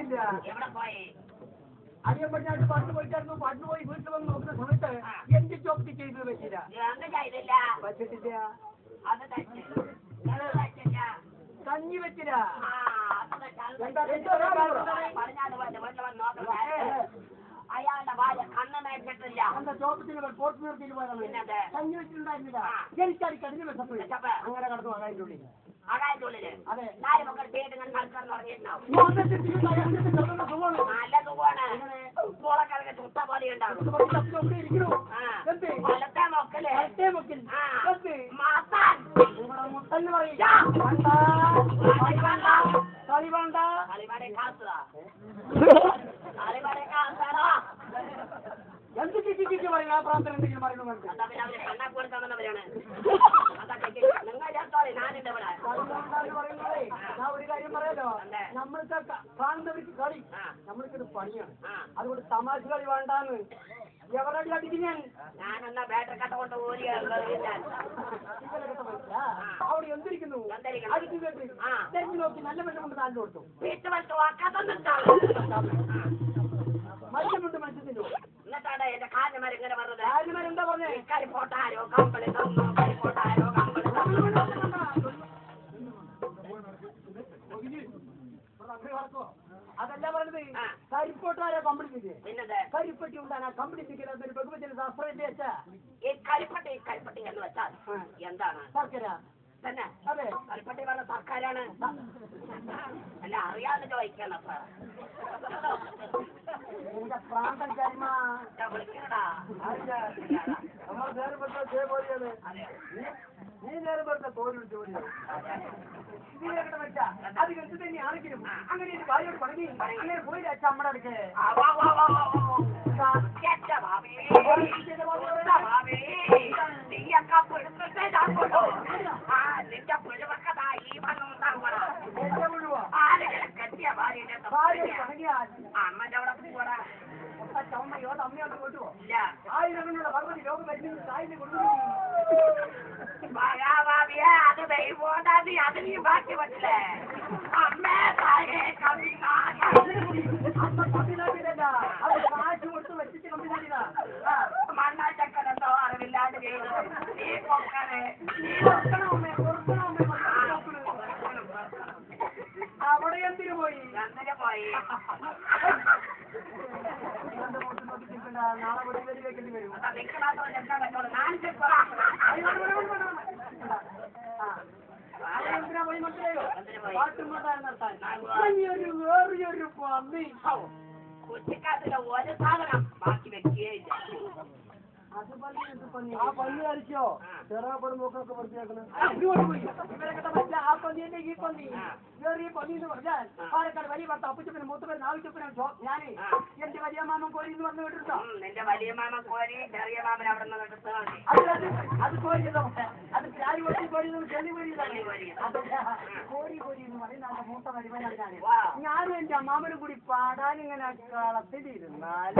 പോയിട്ടില്ല എവിടെ പോയി അടിയൻ പറ്റാണ്ട് പാട്ട് പോയിട്ടായിരുന്നു പാട്ട് പോയി വീട്ടിൽ വന്ന് നോക്കുന്ന സമയത്ത് എന്റെ ചോപ്പ് ചെയ്ത് വെച്ചില്ല എന്ത് ചെയ്തില്ല വച്ചിട്ടില്ല അത് തെറ്റ് അത് തെറ്റില്ല കഞ്ഞി വെച്ചില്ല ആ അത് തെറ്റ് അത് എന്താ തെറ്റ്. തെറ്റ് ഒരാൾ പറഞ്ഞത്? പറഞ്ഞാൽ വീട്ടിൽ വന്ന് നോക്കുന്നത് അയാളുടെ ഭാര്യ കണ്ണ് മേടിച്ചിട്ടില്ല എന്താ ചോപ്പത്തിന് പോർട്ട് നിർത്തിയിട്ട് പോയതാണ് പിന്നെന്ത്? കഞ്ഞി വെച്ചിട്ടുണ്ടായിരുന്നില്ല ആ. എനിക്കടി കടിഞ്ഞു വെച്ചപ്പോൾ വെച്ചപ്പോ? അങ്ങനെ കടന്നു അതിൻ്റെ ഉള്ളിൽ അതായത് ഉള്ളില് അതെ നാല് മക്കൾ വീടുകൾ നടക്കാൻ തുടങ്ങിയിട്ടുണ്ടാവും ഞാൻ എന്നിട്ട് തിരിച്ച് അയാൾക്ക് കിടക്കുന്ന സുഖമാണ്. നല്ല സുഖമാണ് മുളക്കിറങ്ങി ചുട്ട പോലെ ഉണ്ടാവും ഇത് പറഞ്ഞ് തപ്പി അവിടെ ഇരിക്കണു. ആ എന്ത്? വലത്തെ മക്കള് വലത്തേ മുക്കിൽ. ആ എന്ത്? മാത്താൻ നിങ്ങളുടെ മുത്തന്ന് പറയും. യാ. വേണ്ട. കളി വേണ്ട. കളി വേണ്ട. കളിമടെ കാസുക കളിമടെ കാസാണോ എന്ത് ചിറ്റി ചിറ്റി പറയും ആ പ്രാർത്ഥന എന്തെങ്കിലും പറയുന്നു മനസ്സിൽ. എന്താ പിന്നെ അവര് കണ്ണാക്ക് കൊടുക്കാൻ വന്നവരാണ് അതൊക്കെ നിങ്ങൾ ചേർത്തോളി ഞാനുണ്ട് ഇവിടെ കളി വേണ്ട എന്ന് പറയുന്നതേ, ഞാൻ ഒരു കാര്യം പറയാലോ അതെ. നമ്മൾക്ക് ക- കാണുന്നവർക്ക് കളി ആ. നമ്മൾക്കിത് പണിയാണ് ആ അതുകൊണ്ട് തമാശ കളി വേണ്ടാന്ന് എവരടി അടിക്കും ഞാൻ ഞാനെന്നാ ബാറ്ററി കട്ട കൊണ്ട് ഓരി ഇവരൊക്കെ മനസ്സിലാ? അവിടെ എന്തിരിക്കുന്നു എന്തിരിക്കുന്നു? അടിച്ചു കേട്ട് ആ. തെരഞ്ഞു നോക്കി നല്ല മനുഷ്യൻ കൊണ്ട് താഴ്ന്നു കൊടുത്തു വീട്ടുവശത്ത് വാക്കാത്തൊന്നുണ്ടാവും മനുഷ്യനുണ്ട് മനുഷ്യത്തിൻ്റെ എന്നിട്ടാണ് എന്റെ കാഞ്ഞമാർ ഇങ്ങനെ പറഞ്ഞത് ആര്യമാർ എന്താ പറഞ്ഞേ കരിപ്പോട്ടാരോ കമ്പളി തന്നു കരിപ്പോട്ടാരോ കമ്പളി തന്നു അതല്ല പറഞ്ഞത് ആ. കരിപ്പോട്ടാരെ കമ്പിളിപ്പിച്ച് പിന്നത് കരിപ്പട്ടി ഉണ്ടാണ് ആ കമ്പിളിപ്പിക്കുന്നത് ഒരു ബഹുമതിയുടെ ശാസ്ത്രത്തിന്റെ വെച്ചാ ഈ കരിപ്പട്ടി കരിപ്പട്ടി എന്ന് വെച്ചാൽ എന്താണ് ശർക്കര തന്നെ അതെ കരിപ്പട്ടി പറഞ്ഞ സർക്കാരാണ് അല്ല അറിയാതെ ചോദിക്കണം അപ്പൊ നിന്റെ പ്രാന്തൻ കരിമ ഞാൻ വിളിക്കണടാ നമ്മൾ നേരം പെട്ട ജയപോലെയാണ് അതെ നീ നേരം പെട്ട തോൽ ജോലിയാണ് ഇതിലൊക്കെ വെച്ചാ അത് എന്ത് തന്നെയാണെങ്കിലും അങ്ങനെ ഒരു ഭാര്യയോട് പണങ്ങി അങ്ങനെ പോയി അച്ഛ അമ്മയുടെ അടുക്ക് ആ, വാ, വാ, വാ, വാ, വാ, വാ. സത്യത്തെ ഭാവി. സത്യത്തെ ഭാവി. നീയൊക്കെ പിടുത്തത്തെ ചാക്കോളൂ. ആ, നിന്റെ പിഴുവൊക്കെ ദാ ഈ വണ്ണം ഉണ്ടാവുമെടാ. എന്നെ വിടുവാ ആരെങ്കിലും കെട്ടിയ ഭാര്യയുടെ ഭാര്യ തൊപ്പില്ല. പണങ്ങിയാൽ അമ്മന്റെ അവിടെ പോടാ ഒട്ട അമ്മയോ അമ്മയോട്ട് കൊണ്ടുപോ ഇല്ല ആയിരങ്ങളുള്ള ഭഗവതി ലോകം വരുന്ന സായിനെ കൊണ്ടു മഹാഭാവിയെ അത് ദൈവോണ്ടാ നീ അത് നീ ബാക്കി പറ്റില്ലേ അമ്മേ തായേ കവി അപ്പൊ തമിഴ്നാട്ടിലല്ല അത് കാശ് കൊടുത്ത് വെച്ചിട്ട് കമ്പിനാട്ടിലാ മണ്ണാച്ചക്കനെന്തോ അറിവില്ലാണ്ട് ചെയ്തു നീ പൊക്കണേ നീ കൊടുക്കണമേ കൊടുക്കണമേ അവിടെ എന്തിനു പോയി ചന്ദ്രന് പോയി ഇവന്റെ മുഖത്ത് നോക്കി നിൽക്കണ്ട. നാളെ ഒരു പേര് വെക്കേണ്ടി വരും നിൽക്കണോ നിൽക്കാൻ പറ്റുള്ളൂ ഞാൻ ചെപ്പാ അവിടെ എന്തിനാ പോയി മനസ്സിലായോ എന്തിനു പോയി? പാട്ടും കൊണ്ടാണ് നടത്താൻ ഒരു വേറൊരു പന്നി കുറ്റിക്കാട്ടിലെ ഒരു സാധനം ബാക്കി വെക്കുകയില്ല അത് പന്നി ഇത് പന്നി ആ പന്നി കളിച്ചോ ചെറുപ്പടി മൂക്കൊക്കെ വൃത്തിയാക്കണം ആ. ഇവരൊക്കെ പറ്റില്ല ആ പന്നി തന്നെ ഈ പന്നി ആ. വേറെ ഈ പന്നി എന്ന് പറഞ്ഞാൽ പാലക്കാട് വലിയ ഭർത്ത അപ്പച്ചപ്പനും മൂത്തപ്പനും നാവിച്ചപ്പനും ഞാന് ആ. എന്റെ വലിയ മാമൻ കോരി എന്ന് പറഞ്ഞു കേട്ടിട്ടോ ഉം, നിന്റെ വലിയ മാമ കോരി ചെറിയ മാമൻ അവിടെ നിന്ന് എടുത്താൽ മതി അത് അത് അത് കോരി അത് ചാരി കോരി കോരി ചെളി കോരി ചെളി കോരി. അതല്ല കോരി കോരി എന്ന് പറയുന്ന ആ മൂത്ത വരുമാനം ഞാൻ വാ. ഞാനും എന്റെ അമ്മാമനും കൂടി പാടാൻ ഇങ്ങനെ കളത്തിലിരുന്നാൽ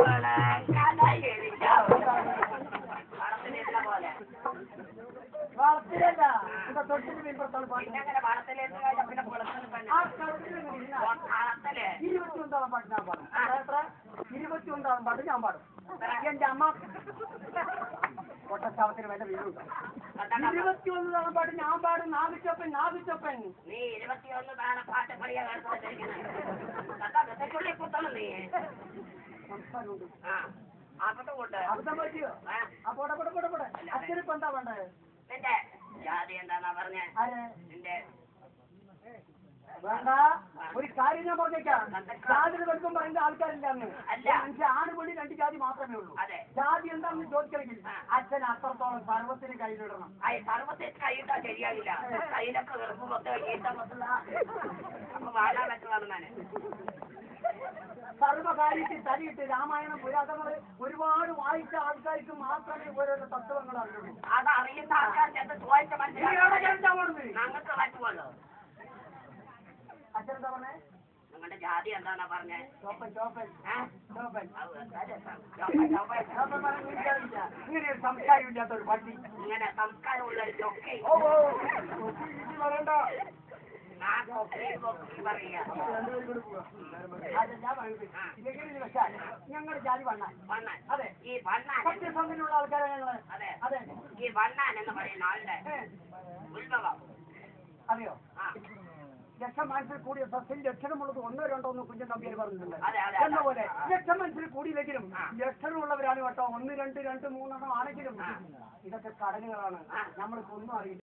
വളത്തിലിരുന്ന പോലെ വളർത്തിലല്ല ഇവിടെ തൊട്ടിന് പിൻപുറത്താണ് പാട്ട് പിന്നെ അങ്ങനെ വളത്തിലിരുന്ന് കഴിഞ്ഞാൽ പിന്നെ കുളത്തിൽ തന്നെ ആ കളത്തിലിങ്ങനെ ഇരുന്നാൽ വളത്തില് ഇരുപത്തിയൊന്നാം പാട്ട് ഞാൻ പാടും എത്ര ഇരുപത്തിയൊന്നാം പാട്ട് ഞാൻ പാടും എന്റെ അമ്മ ഒട്ടച്ചാവത്തിന് വല്ല വീടുണ്ട് ഇരുപത്തിയൊന്നാം പാട്ട് ഞാൻ പാടും നാഗച്ചപ്പൻ നാഗച്ചപ്പൻ നീ ഇരുപത്തിയൊന്ന് താഴെ പാട്ട് പടിയാ കേട്ടുള്ളിൽ കുത്തണം നീ സംസ്കാരമുണ്ട് ആ അകത്ത് കൊണ്ട് അബദ്ധം പറ്റിയോ ആ, ആ പോടെ പോടെ പോടെ പോടെ അച്ഛനിപ്പോ എന്താ വേണ്ടത് നിന്റെ ജാതി എന്താന്നാ പറഞ്ഞേ ആര് നിന്റെ വേണ്ട ഒരു കാര്യം ഞാൻ പറഞ്ഞേക്കാം ജാതി കൊടുക്കും പറയുന്ന ആൾക്കാരില്ല അന്ന് അല്ല. എനിക്ക് ആണ് പുള്ളി രണ്ട് ജാതി മാത്രമേ ഉള്ളൂ അതെ ജാതി എന്താണെന്ന് ചോദിക്കണമെങ്കിൽ അച്ഛൻ അത്രത്തോളം സർവത്തിന് കയ്യിലിടണം ആ സർവത്തെ കൈയിട്ടാ ശരിയാകില്ല കയ്യിലൊക്കെ വെറുപ്പ് മൊത്തം ഈട്ട മൊത്തം അപ്പൊ വാഴാൻ പറ്റുള്ളതാണ് സർവകാര്യത്തിൽ തലയിട്ട് രാമായണം പുരാതനങ്ങൾ ഒരുപാട് വായിച്ച ആൾക്കാർക്ക് മാത്രമേ ഓരോരോ തത്വങ്ങൾ അറിയുള്ളൂ അത് അറിയുന്ന ആൾക്കാരുടെ അടുത്ത് ചോദിച്ച മനസ്സിലാക്കി അച്ഛൻ ഞങ്ങൾക്ക് പറ്റുമല്ലോ എന്താ പറഞ്ഞേ നിങ്ങളുടെ ജാതി എന്താന്നാ പറഞ്ഞേ ചോപ്പൻ ചോപ്പൻ ഏ? ചോപ്പൻ ഔ, എന്താ രസം? ചൊവ്വ, ചൊവ്വ. ചോപ്പൻ പറഞ്ഞ എനിക്കറിയില്ല ഇങ്ങനെ ഒരു സംസ്കാരമില്ലാത്ത ഒരു പട്ടി ഇങ്ങനെ സംസ്കാരമുള്ള ഒരു ചൊക്കെ ഓ ഓ, ഒത്തിരി ഇത് പറയണ്ട ആ കൊക്കി കൊക്കി പറയാ രണ്ടുപേരും കൂടി പോവാം അതെല്ലാം പറയുന്നത് ഇല്ലെങ്കിൽ വെച്ചാൽ ഞങ്ങളുടെ ജാതി വണ്ണാൻ വണ്ണാൻ അതെ ഈ വണ്ണാൻ സത്യസന്ധനുള്ള ആൾക്കാരാണ് ഞങ്ങള് അതെ അതെ ഈ വണ്ണാൻ എന്ന് പറയുന്ന ആളുടെ ഏ, ഉത്ഭവം അറിയോ ആ ലക്ഷം മനസ്സിൽ കൂടിയ സസ്യം ലക്ഷണമുള്ളത് ഒന്നോ രണ്ടോ ഒന്ന് കുഞ്ഞൻ തമ്പിയിൽ പറഞ്ഞിട്ടുണ്ട് അതെ, അതെ, എന്ന അതെ. പോലെ ലക്ഷം മനസ്സിൽ കൂടിയില്ലെങ്കിലും ആ. ലക്ഷണമുള്ളവരാണ് കേട്ടോ ഒന്ന് രണ്ട് രണ്ട് മൂന്നെണ്ണം ആണെങ്കിലും ഇതൊക്കെ കടലുകളാണ് നമ്മൾക്ക് ഒന്നും അറിയില്ല